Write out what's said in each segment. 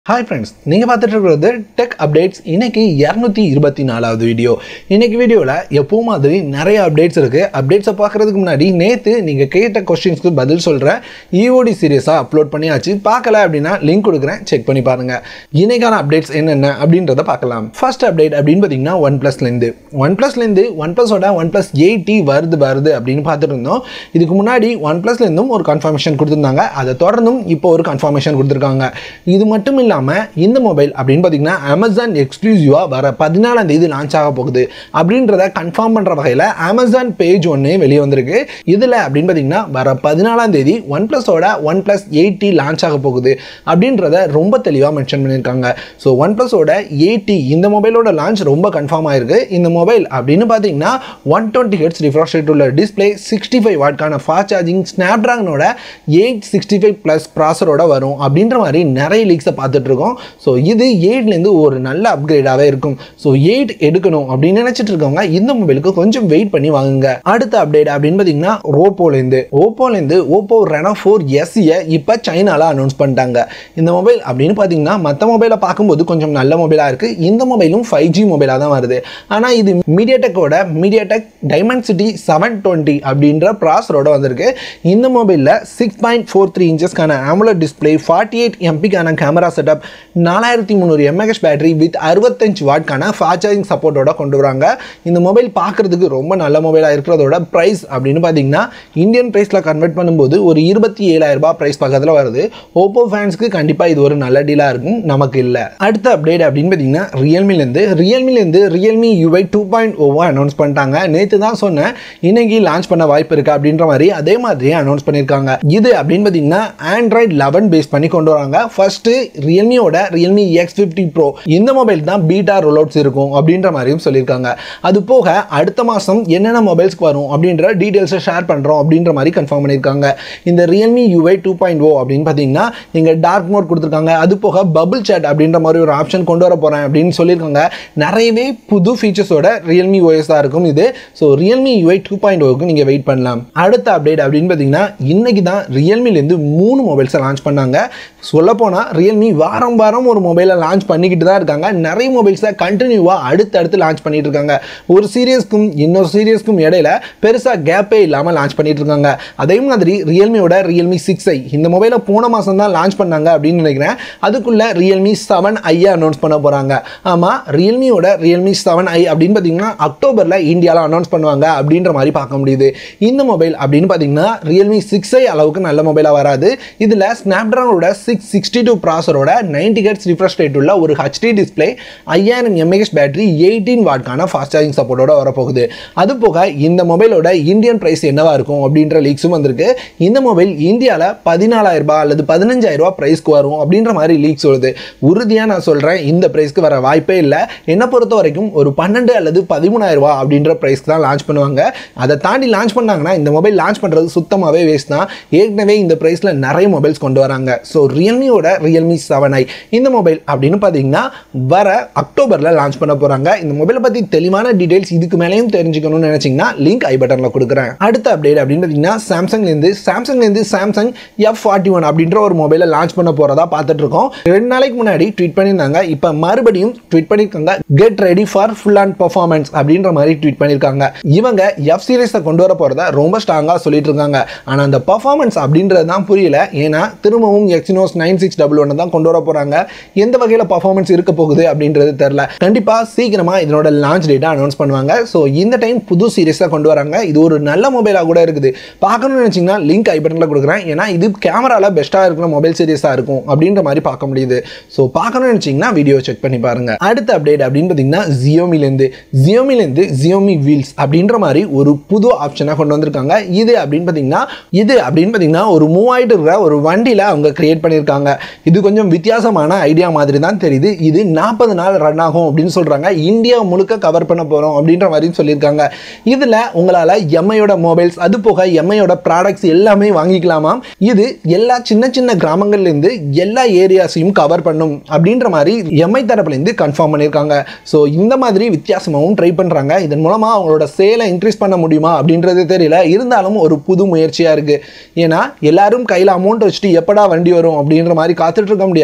hi friends நீங்கள் பார்த்துட்டு இருக்கிறது டெக் அப்டேட்ஸ் இன்னைக்கு இரநூத்தி இருபத்தி நாலாவது வீடியோ இன்னைக்கு வீடியோவில் எப்போ மாதிரி நிறைய அப்டேட்ஸ் இருக்குது அப்டேட்ஸை பார்க்குறதுக்கு முன்னாடி நேற்று நீங்கள் கேட்ட கொஸ்டின்ஸ்க்கு பதில் சொல்கிறேன் இஓடி சீரியஸாக அப்லோட் பண்ணியாச்சு பார்க்கல அப்படின்னா லிங்க் கொடுக்குறேன் செக் பண்ணி பாருங்கள் இன்னைக்கான அப்டேட்ஸ் என்னென்ன அப்படின்றத பார்க்கலாம் ஃபர்ஸ்ட் அப்டேட் அப்படின்னு பார்த்தீங்கன்னா ஒன் ப்ளஸ்லேருந்து ஒன் ப்ளஸ்லேருந்து ஒன் ப்ளஸோட ஒன் ப்ளஸ் எயிட்டி வருது வருது அப்படின்னு பார்த்துட்டு இருந்தோம் இதுக்கு முன்னாடி ஒன் ப்ளஸ்லேருந்தும் ஒரு கன்ஃபர்மேஷன் கொடுத்துருந்தாங்க அதை தொடர்ந்தும் இப்போ ஒரு கன்ஃபர்மேஷன் கொடுத்துருக்காங்க இது மட்டும் இல்லாமல் இந்த மொபைல் அப்படின்னு பார்த்தீங்கன்னா அமேசான் எக்ஸ்க்ளூசிவாக வர பதினாலாம் தேதி லான்ச் ஆக போகுது அப்படின்றத கன்ஃபார்ம் பண்ணுற வகையில் அமேசான் பேஜ் ஒன்று வெளியே வந்திருக்கு இதில் அப்படின்னு பார்த்தீங்கன்னா வர பதினாலாம் தேதி ஒன் ப்ளஸோட ஒன் ப்ளஸ் எயிட்டி லான்ச் ஆக போகுது அப்படின்றத ரொம்ப தெளிவாக மென்ஷன் பண்ணியிருக்காங்க ஸோ ஒன் ப்ளஸோட எயிட்டி இந்த மொபைலோட லான்ச் ரொம்ப கன்ஃபார்ம் ஆயிருக்கு இந்த மொபைல் அப்படின்னு பார்த்தீங்கன்னா one twenty hertz refresh rate உள்ள டிஸ்பிளே சிக்ஸ்டி ஃபைவ் வாட்கான ஃபாஸ்ட் சார்ஜிங் ஸ்னாப் ட்ராகனோட எயிட் சிக்ஸ்டி ஃபைவ் ப்ளஸ் ப்ராசரோட வரும் அப்படின்ற மாதிரி நிறைய லீக்ஸை பார்த்துட்டு இருக்கோம் ஸோ இது எயிட்லேருந்து ஒரு நல்ல அப்கிரேடாகவே இருக்கும் ஸோ எயிட் எடுக்கணும் அப்படின்னு நினச்சிட்டு இருக்கவங்க இந்த மொபைலுக்கு கொஞ்சம் வெயிட் பண்ணி வாங்குங்க அடுத்த அப்டேட் அப்படின்னு பார்த்தீங்கன்னா ஓப்போலேருந்து ஓப்போலேருந்து ஓப்போ ரெனோ ஃபோர் எஸ்சியை இப்போ சைனாவில் அனௌன்ஸ் பண்ணிட்டாங்க இந்த மொபைல் அப்படின்னு பார்த்தீங்கன்னா மற்ற மொபைலை பார்க்கும்போது கொஞ்சம் நல்ல மொபைலாக இருக்குது இந்த மொபைலும் ஃபைவ் ஜி மொபைலாக தான் வருது ஆனால் இது மீடியாடெக்கோட MediaTek Dimensity seven twenty அப்படின்ற ப்ராசரோட வந்திருக்கு இந்த மொபைலில் சிக்ஸ் பாயிண்ட் ஃபோர் த்ரீ இன்ச்சஸ்க்கான ஆமுலர் டிஸ்பிளே ஃபார்ட்டி எயிட் எம்பிக்கான கேமரா செட்டப் நாலாயிரத்தி முந்நூறு எம்ஏஹெச் பேட்டரி வித் அறுபத்தஞ்சு வாட்கான ஃபாஸ்ட் சார்ஜிங் சப்போர்ட்டோட கொண்டு வராங்க இந்த மொபைல் பார்க்குறதுக்கு ரொம்ப நல்ல மொபைலாக இருக்கிறதோட ப்ரைஸ் அப்படின்னு பார்த்தீங்கன்னா இந்தியன் ப்ரைஸில் கன்வெர்ட் பண்ணும்போது ஒரு இருபத்தி ஏழாயிரம் ரூபாய் ப்ரைஸ் பக்கத்தில் வருது ஓப்போ ஃபேன்ஸ்க்கு கண்டிப்பாக இது ஒரு நல்ல டீலாக இருக்கும் நமக்கு இல்லை அடுத்த அப்டேட் அப்படின்னு பார்த்தீங்கன்னா ரியல்மிலேருந்து ரியல்மிலேருந்து ரியல்மி யூஐ டூ பாயிண்ட் ஓவா அனௌன்ஸ் பண்ணிட்டாங்க நேற்று தான் சொன்னேன் இன்னைக்கு லான்ச் பண்ண வாய்ப்பு இருக்கு அப்படின்ற மாதிரி அதே மாதிரியே அனௌன்ஸ் பண்ணியிருக்காங்க இது அப்படின்னு பார்த்தீங்கன்னா ஆண்ட்ராய்ட் லெவன் பேஸ் பண்ணி கொண்டு வராங்க ஃபர்ஸ்ட் ரியல்மியோட ரியல்மி எக்ஸ் ஃபிஃப்டி ப்ரோ இந்த மொபைல் தான் பீட்டா ரோல்அவுட்ஸ் இருக்கும் அப்படின்ற மாதிரியும் சொல்லியிருக்காங்க அது போக அடுத்த மாதம் என்னென்ன மொபைல்ஸ்க்கு வரும் அப்படின்ற டீட்டெயில்ஸை ஷேர் பண்ணுறோம் அப்படின்ற மாதிரி கன்ஃபார்ம் பண்ணியிருக்காங்க இந்த Realme UI two point O அப்படின்னு பார்த்தீங்கன்னா நீங்கள் டார்க் மோட் கொடுத்துருக்காங்க அது போக பபுள் சேட் அப்படின்ற மாதிரி ஒரு ஆப்ஷன் கொண்டு வர போகிறேன் அப்படின்னு சொல்லியிருக்காங்க நிறையவே புது ஃபீச்சர்ஸோட ரியல்மி ஓஎஸ் தான் இருக்கும் இது so Realme UI two point ஓக்கு நீங்கள் வெயிட் பண்ணலாம் அடுத்த அப்டேட் அப்படின்னு பார்த்தீங்கன்னா இன்னைக்கு தான் ரியல்மிலேருந்து மூணு மொபைல்ஸை லான்ச் பண்ணாங்க சொல்லப்போனால் ரியல்மி வாரம் வாரம் ஒரு மொபைலை லான்ச் பண்ணிக்கிட்டு தான் இருக்காங்க நிறைய மொபைல்ஸை கண்டினியூவாக அடுத்தடுத்து லான்ச் பண்ணிட்டு இருக்காங்க ஒரு சீரியஸ்க்கும் இன்னொரு சீரியஸ்க்கும் இடையில பெருசாக கேப்பே இல்லாமல் லான்ச் பண்ணிட்டு இருக்காங்க அதே மாதிரி ரியல்மியோட ரியல்மி சிக்ஸ் ஐ இந்த மொபைலை போன மாதம் தான் லான்ச் பண்ணாங்க அப்படின்னு நினைக்கிறேன் அதுக்குள்ள ரியல்மி செவன் ஐயை அனௌன்ஸ் பண்ண போகிறாங்க ஆமாம் ரியல்மியோட ரியல்மி செவன் ஐ அப்படின்னு பார்த்தீங்கன்னா அக்டோபரில் இந்தியாவில் அனௌன்ஸ் பண்ணுவாங்க அப்படின்ற மாதிரி பார்க்க முடியுது இந்த மொபைல் அப்படின்னு பார்த்தீங்கன்னா ரியல்மி சிக்ஸ் ஐ அளவுக்கு நல்ல மொபைலாக வராது இதில் ஸ்னாப்ட்ராகனோட சிக்ஸ் சிக்ஸ்டி டூ ப்ராசரோட நைன்டி ஹெட்ஸ் ரிஃப்ரெஷ் ரேட் உள்ள ஒரு ஹெச்டி டிஸ்பிளே ஐயாயிரம் எம்ஏஹெச் பேட்டரி எயிட்டீன் வாட்கான ஃபாஸ்ட் சார்ஜிங் சப்போர்ட்டோட வரப்போகுது அது போக இந்த மொபைலோட இந்தியன் ப்ரைஸ் என்னவா இருக்கும் அப்படின்ற லீக்ஸும் வந்திருக்கு இந்த மொபைல் இந்தியாவில் பதினாலாயிரம் ரூபாய் அல்லது பதினஞ்சாயிரம் ரூபாய் ப்ரைஸ்க்கு வரும் அப்படின்ற மாதிரி லீக்ஸ் வருது உறுதியாக நான் சொல்கிறேன் இந்த ப்ரைஸ்க்கு வர வாய்ப்பே இல்லை என்னை பொறுத்த வரைக்கும் ஒரு பன்னெண்டு அல்லது பதிமூணாயிரம் ரூபாய் அப்படின்ற ப்ரைஸ்க்கு தான் லான்ச் பண்ணுவாங்க அதை தாண்டி லான்ச் பண்ணாங்கன்னா இந்த மொபைல் லான்ச் பண்ணுறது சுத்தமாகவே வேஸ்ட் தான் ஏற்கனவே இந்த ப்ரைஸில் நிறைய மொபைல்ஸ் கொண்டு வராங்க ஸோ ரியல்மியோட ரியல்மி செவன் ஐ இந்த மொபைல் அப்படின்னு பார்த்தீங்கன்னா வர அக்டோபரில் லான்ச் பண்ண போகிறாங்க இந்த மொபைலை பற்றி தெளிவான டீடைல்ஸ் இதுக்கு மேலேயும் தெரிஞ்சுக்கணும்னு நினச்சிங்கன்னா லிங்க் ஐ பட்டனில் கொடுக்குறேன் அடுத்த அப்டேட் அப்படின்னு பார்த்தீங்கன்னா சாம்சங்லேருந்து சாம்சங்லேருந்து சாம்சங் எஃப் ஃபார்ட்டி ஒன் அப்படின்ற ஒரு மொபைலை லான்ச் பண்ண போகிறதா பார்த்துட்டு இருக்கோம் ரெண்டு நாளைக்கு முன்னாடி ட்வீட் பண்ணியிருந்தாங்க இப்போ மறுபடியும் ட்வீட் பண்ணியிருக்காங்க get ready for full and performance அப்படின்ற மாதிரி ட்வீட் பண்ணியிருக்காங்க இவங்க எஃப் சீரிஸை கொண்டு வர போகிறத ரொம்ப ஸ்ட்ராங்காக சொல்லிட்டு இருக்காங்க ஆனால் அந்த பர்ஃபார்மன்ஸ் அப்படின்றது தான் புரியல ஏன்னா திரும்பவும் Exynos nine six double one தான் கொண்டு வர போகிறாங்க எந்த வகையில் பர்ஃபார்மன்ஸ் இருக்க போகுது அப்படின்றது தெரில கண்டிப்பாக சீக்கிரமாக இதனோட லான்ச் டேட்டை அனௌன்ஸ் பண்ணுவாங்க ஸோ இந்த டைம் புது சீரிஸாக கொண்டு வராங்க இது ஒரு நல்ல மொபைலாக கூட இருக்குது பார்க்கணும்னு நினச்சிங்கன்னா லிங்க் ஐ பட்டனில் கொடுக்குறேன் ஏன்னா இது கேமராவில் பெஸ்ட்டாக இருக்கிற மொபைல் சீரிஸாக இருக்கும் அப்படின்ற மாதிரி பார்க்க முடியுது ஸோ பார்க்கணும்னு நினச்சிங்கன்னா வீடியோ செக் பண்ணி பாருங்க அடுத்த அப்டேட் அப்படின்னு பார்த்தீங்கன்னா ஜியோமிலேருந்து ஜியோமிலேருந்து ஜியோமி வீல்ஸ் அப்படின்ற மாதிரி ஒரு புது ஆப்ஷனாக கொண்டு வந்திருக்காங்க இது அப்படின்னு பார்த்தீங்கன்னா இது அப்படின்னு பார்த்தீங்கன்னா ஒரு மூவாயிட்டு இருக்கிற ஒரு வண்டியில் அவங்க கிரியேட் பண்ணியிருக்காங்க இது கொஞ்சம் வித்தியாசமான ஐடியா மாதிரி தான் தெரியுது இது நாற்பது நாள் ரன் ஆகும் அப்படின்னு சொல்கிறாங்க இந்தியா முழுக்க கவர் பண்ண போகிறோம் அப்படின்ற மாதிரி சொல்லியிருக்காங்க இதில் உங்களால் எம்ஐயோட மொபைல்ஸ் அது போக எம்ஐயோட ப்ராடக்ட்ஸ் எல்லாமே வாங்கிக்கலாமாம் இது எல்லா சின்ன சின்ன கிராமங்கள்லேருந்து எல்லா ஏரியாஸையும் கவர் பண்ணும் அப்படின்ற மாதிரி எம்ஐ தரப்புலேருந்து கன்ஃபார்ம் பண்ணியிருக்காங்க ஸோ இந்த மாதிரி வித்தியாசமாகவும் ட்ரை பண்ணுறாங்க இதன் மூலமாக அவங்களோட சேலை இன்க்ரீஸ் பண்ண முடியுமா அப்படின்றது தெரியல இருந்தாலும் ஒரு புது முயற்சியாக இருக்குது ஏன்னா எல்லாரும் கையில் அமௌண்ட் வச்சுட்டு எப்படா வண்டி வரும் அப்படின்ற மாதிரி காத்துட்டு இருக்க முடியாது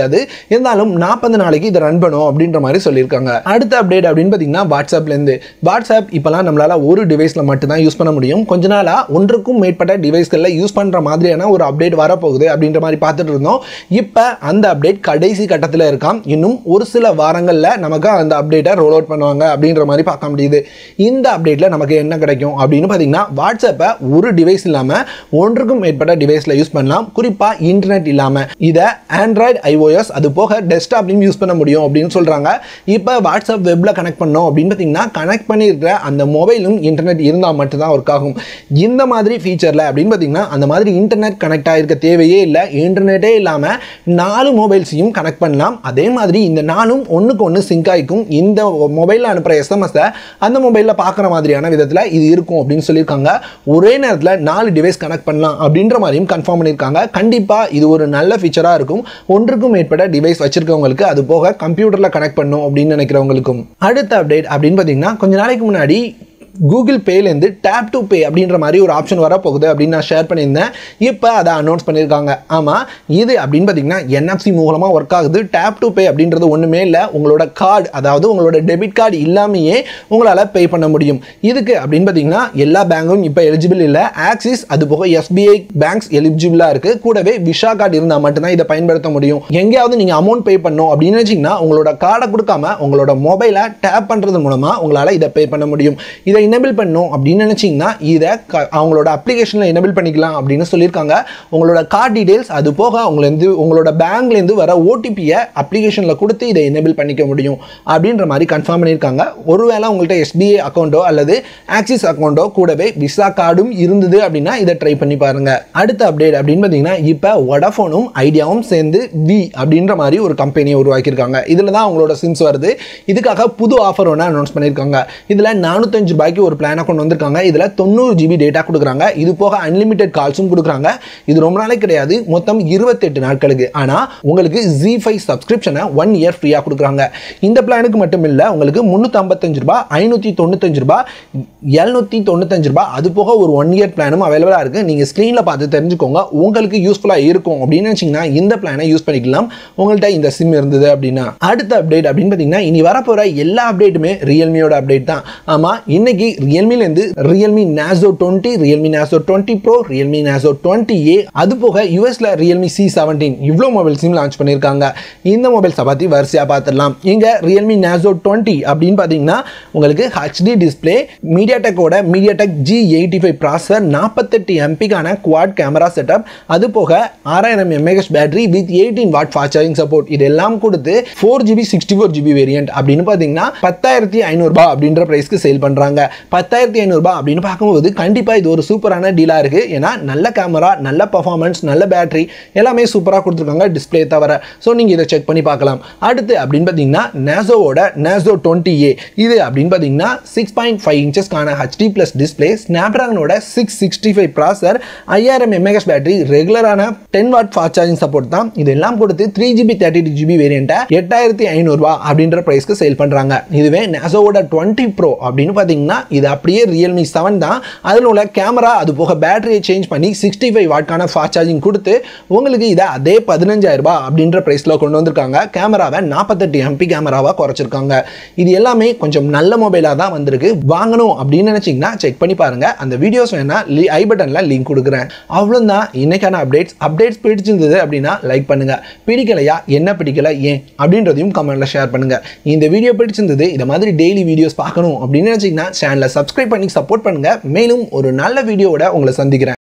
முடியாது இருந்தாலும் நாற்பது நாளைக்கு இதை ரன் பண்ணும் அப்படின்ற மாதிரி சொல்லியிருக்காங்க அடுத்த அப்டேட் அப்படின்னு பார்த்தீங்கன்னா வாட்ஸ்அப்லேருந்து வாட்ஸ்அப் இப்போலாம் நம்மளால் ஒரு டிவைஸில் மட்டும்தான் யூஸ் பண்ண முடியும் கொஞ்ச நாளாக ஒன்றுக்கும் மேற்பட்ட டிவைஸ்களில் யூஸ் பண்ணுற மாதிரியான ஒரு அப்டேட் வரப்போகுது அப்படின்ற மாதிரி பார்த்துட்டு இருந்தோம் இப்போ அந்த அப்டேட் கடைசி கட்டத்தில் இருக்காம் இன்னும் ஒரு சில வாரங்களில் நமக்கு அந்த அப்டேட்டை ரோல் அவுட் பண்ணுவாங்க அப்படின்ற மாதிரி பார்க்க முடியுது இந்த அப்டேட்டில் நமக்கு என்ன கிடைக்கும் அப்படின்னு பார்த்தீங்கன்னா வாட்ஸ்அப்பை ஒரு டிவைஸ் இல்லாமல் ஒன்றுக்கும் மேற்பட்ட டிவைஸில் யூஸ் பண்ணலாம் குறிப்பாக இன்டர்நெட் இல்லாமல் இதை ஆண்ட்ராய்டு ஐஓஎஸ் அது போக டெஸ்க்டாப்லையும் யூஸ் பண்ண முடியும் அப்படின்னு சொல்கிறாங்க இப்போ வாட்ஸ்அப் வெப்பில் கனெக்ட் பண்ணோம் அப்படின்னு பார்த்தீங்கன்னா கனெக்ட் பண்ணியிருக்கிற அந்த மொபைலும் இன்டர்நெட் இருந்தால் மட்டும்தான் ஒர்க் ஆகும் இந்த மாதிரி ஃபீச்சரில் அப்படின்னு பார்த்தீங்கன்னா அந்த மாதிரி இன்டர்நெட் கனெக்ட் ஆகிருக்க தேவையே இல்லை இன்டர்நெட்டே இல்லாமல் நாலு மொபைல்ஸையும் கனெக்ட் பண்ணலாம் அதே மாதிரி இந்த நாலும் ஒன்றுக்கு ஒன்று சிங்க் ஆகிக்கும் இந்த மொபைலில் அனுப்புகிற எஸ்எம்எஸை அந்த மொபைலில் பார்க்குற மாதிரியான விதத்தில் இது இருக்கும் அப்படின்னு சொல்லியிருக்காங்க ஒரே நேரத்தில் நாலு டிவைஸ் கனெக்ட் பண்ணலாம் அப்படின்ற மாதிரியும் கன்ஃபார்ம் பண்ணியிருக்காங்க கண்டிப்பாக இது ஒரு நல்ல ஃபீச்சராக இருக்கும் ஒன்றுக்கும் மேற்பட்ட டிவைஸ் வச்சிருக்கவங்களுக்கு அது போக கம்ப்யூட்டரில் கனெக்ட் பண்ணும் அப்படின்னு நினைக்கிறவங்களுக்கும் அடுத்த அப்டேட் அப்படின்னு பார்த்தீங்கன்னா கொஞ்ச நாளைக்கு முன்னாடி கூகுள் பேலேருந்து டேப் டு பே அப்படின்ற மாதிரி ஒரு ஆப்ஷன் வரப்போகுது அப்படின்னு நான் ஷேர் பண்ணியிருந்தேன் இப்போ அதை அனௌன்ஸ் பண்ணியிருக்காங்க ஆமாம் இது அப்படின்னு பார்த்தீங்கன்னா என்எஃப்சி மூலமாக ஒர்க் ஆகுது டேப் டு பே அப்படின்றது ஒன்றுமே இல்லை உங்களோட கார்டு அதாவது உங்களோட டெபிட் கார்டு இல்லாமையே உங்களால் பே பண்ண முடியும் இதுக்கு அப்படின்னு பார்த்தீங்கன்னா எல்லா பேங்கும் இப்போ எலிஜிபிள் இல்லை ஆக்சிஸ் அது போக எஸ்பிஐ பேங்க்ஸ் எலிஜிபிளாக இருக்குது கூடவே விஷா கார்டு இருந்தால் மட்டும்தான் இதை பயன்படுத்த முடியும் எங்கேயாவது நீங்கள் அமௌண்ட் பே பண்ணணும் அப்படின்னு நினச்சிங்கன்னா உங்களோட கார்டை கொடுக்காம உங்களோட மொபைலை டேப் பண்ணுறது மூலமாக உங்களால் இதை பே பண்ண முடியும் இதை எனேபிள் பண்ணணும் அப்படின்னு நினச்சிங்கன்னா இதை க- அவங்களோட அப்ளிகேஷனில் எனேபிள் பண்ணிக்கலாம் அப்படின்னு சொல்லியிருக்காங்க உங்களோட கார்டு டீடைல்ஸ் அது போக உங்களேருந்து உங்களோட பேங்க்லேருந்து வர ஓடிபியை அப்ளிகேஷனில் கொடுத்து இதை எனேபிள் பண்ணிக்க முடியும் அப்படின்ற மாதிரி கன்ஃபார்ம் பண்ணியிருக்காங்க ஒருவேளை உங்கள்கிட்ட எஸ்பிஐ அக்கௌண்ட்டோ அல்லது ஆக்சிஸ் அக்கௌண்ட்டோ கூடவே விசா கார்டும் இருந்தது அப்படின்னா இதை ட்ரை பண்ணி பாருங்க அடுத்த அப்டேட் அப்படின்னு பார்த்தீங்கன்னா இப்போ வடஃபோனும் ஐடியாவும் சேர்ந்து வி அப்படின்ற மாதிரி ஒரு கம்பெனியை உருவாக்கியிருக்காங்க இதில் தான் அவங்களோட சிம்ஸ் வருது இதுக்காக புது ஆஃபர் ஒன்று அனௌன்ஸ் பண்ணியிருக்காங்க இதில் நானூத்தஞ்சு ரூபாய்க்கு ஒரு பிளானை கொண்டு வந்திருக்காங்க இதில் தொண்ணூறு ஜிபி டேட்டா கொடுக்குறாங்க இது போக அன்லிமிட்டெட் கால்ஸும் கொடுக்குறாங்க இது ரொம்ப நாளைக்கு கிடையாது மொத்தம் இருபத்தெட்டு நாட்களுக்கு ஆனால் உங்களுக்கு ஜி ஃபைவ் சப்ஸ்கிரிப்ஷனை ஒன் இயர் ஃப்ரீயாக கொடுக்குறாங்க இந்த பிளானுக்கு மட்டும் இல்லை உங்களுக்கு முந்நூற்றம்பத்தஞ்சு ரூபாய் ஐநூற்றி தொண்ணூத்தஞ்சு ரூபாய் எழுநூற்றி தொண்ணூத்தஞ்சு ரூபாய் அது போக ஒரு ஒன் இயர் பிளானும் அவைலபிளாக இருக்குது நீங்கள் ஸ்க்ரீனில் பார்த்து தெரிஞ்சுக்கோங்க உங்களுக்கு யூஸ்ஃபுல்லாக இருக்கும் அப்படின்னு நினச்சிங்கன்னா இந்த பிளானை யூஸ் பண்ணிக்கலாம் உங்கள்கிட்ட இந்த சிம் இருந்தது அப்படின்னா அடுத்த அப்டேட் அப்படின்னு பார்த்தீங்கன்னா இனி வரப்போகிற எல்லா அப்டேட்டுமே ரியல்மியோட அப்டேட் தான் ஆமாம் இன்னைக்கு ரியல்மிலேருந்து Realme Narzo twenty Realme Narzo twenty pro Realme Narzo twenty A அது போக யூஎஸ்ல ரியல்மி சி செவன்டீன் இவ்வளோ மொபைல்ஸையும் லான்ச் பண்ணியிருக்காங்க இந்த மொபைல்ஸை பற்றி வரிசையாக பார்த்துடலாம் இங்கே ரியல்மி நேசோ டுவெண்ட்டி அப்படின்னு பார்த்தீங்கன்னா உங்களுக்கு ஹெச்டி டிஸ்பிளே மீடியாடெக்கோட MediaTek G eighty five processor நாற்பத்தெட்டு எம்பிக்கான குவாட் கேமரா செட்டப் அது போக ஆறாயிரம் mAh battery with eighteen watt fast charging support இதெல்லாம் கொடுத்து four GB sixty four GB variant அப்படின்னு பார்த்தீங்கன்னா பத்தாயிரத்தி ஐநூறுபா அப்படின்ற ப்ரைஸ்க்கு சேல் பண்ணுறாங்க பத்தாயிரத்தி ஐநூறுபா அப்படின்னு பார்க்கும்போது கண்டிப்பாக இது ஒரு சூப்பரான டீலாக இருக்குது ஏன்னா நல்ல கேமரா நல்ல பர்ஃபார்மன்ஸ் நல்ல பேட்டரி எல்லாமே சூப்பராக கொடுத்துருக்காங்க டிஸ்ப்ளே தவிர ஸோ நீங்கள் இதை செக் பண்ணி பார்க்கலாம் அடுத்து அப்படின்னு பார்த்தீங்கன்னா நேசோவோட நேசோ டுவெண்ட்டி ஏ இது அப்படின்னு பார்த்தீங்கன்னா சிக்ஸ் பாயிண்ட் ஃபைவ் இன்ச்சஸ்க்கான ஹெச்டி ப்ளஸ் டிஸ்பிளே ஸ்னாப்ட்ராகனோட சிக்ஸ் சிக்ஸ்டி ஃபைவ் ப்ராசர் ஐயாயிரம் எம்ஏஹெச் பேட்டரி ரெகுலரான ten watt fast charging support தான் இதெல்லாம் கொடுத்து three GB thirty two GB வேரியண்ட்டை எட்டாயிரத்தி ஐநூறுரூவா அப்படின்ற ப்ரைஸ்க்கு சேல் பண்ணுறாங்க இதுவே நேசோவோட டுவெண்ட்டி ப்ரோ அப்படின்னு பார்த்தீங்கன்னா இது அப்படியே ரியல்மி செவன் தான் அதில் உள்ள கேமரா அது போக பேட்டரியை சேஞ்ச் பண்ணி சிக்ஸ்டி ஃபைவ் வாட்கான ஃபாஸ்ட் சார்ஜிங் கொடுத்து உங்களுக்கு இதை அதே பதினஞ்சாயிரம் ரூபாய் அப்படின்ற ப்ரைஸில் கொண்டு வந்திருக்காங்க கேமராவை நாற்பத்தெட்டு எம்பி கேமராவாக குறைச்சிருக்காங்க இது எல்லாமே கொஞ்சம் நல்ல மொபைலாக தான் வந்திருக்கு வாங்கணும் அப்படின்னு நினச்சிங்கன்னா செக் பண்ணி பாருங்க அந்த வீடியோஸ் வேணா ஐ பட்டனில் லிங்க் கொடுக்குறேன் அவ்வளோதான் இன்னைக்கான அப்டேட்ஸ் அப்டேட்ஸ் பிடிச்சிருந்தது அப்படின்னா லைக் பண்ணுங்க பிடிக்கலையா என்ன பிடிக்கல ஏன் அப்படின்றதையும் கமெண்ட்ல ஷேர் பண்ணுங்க இந்த வீடியோ பிடிச்சிருந்தது இந்த மாதிரி டெய்லி வீடியோஸ் பார்க்கணும் அப்படின்னு நினச்சிங்கன்னா சேனலை சப்ஸ்கிரைப் பண்ணி சப்போர்ட் பண்ணுங்க மேலும் ஒரு நல்ல வீடியோவோட உங்களை சந்திக்கிறேன்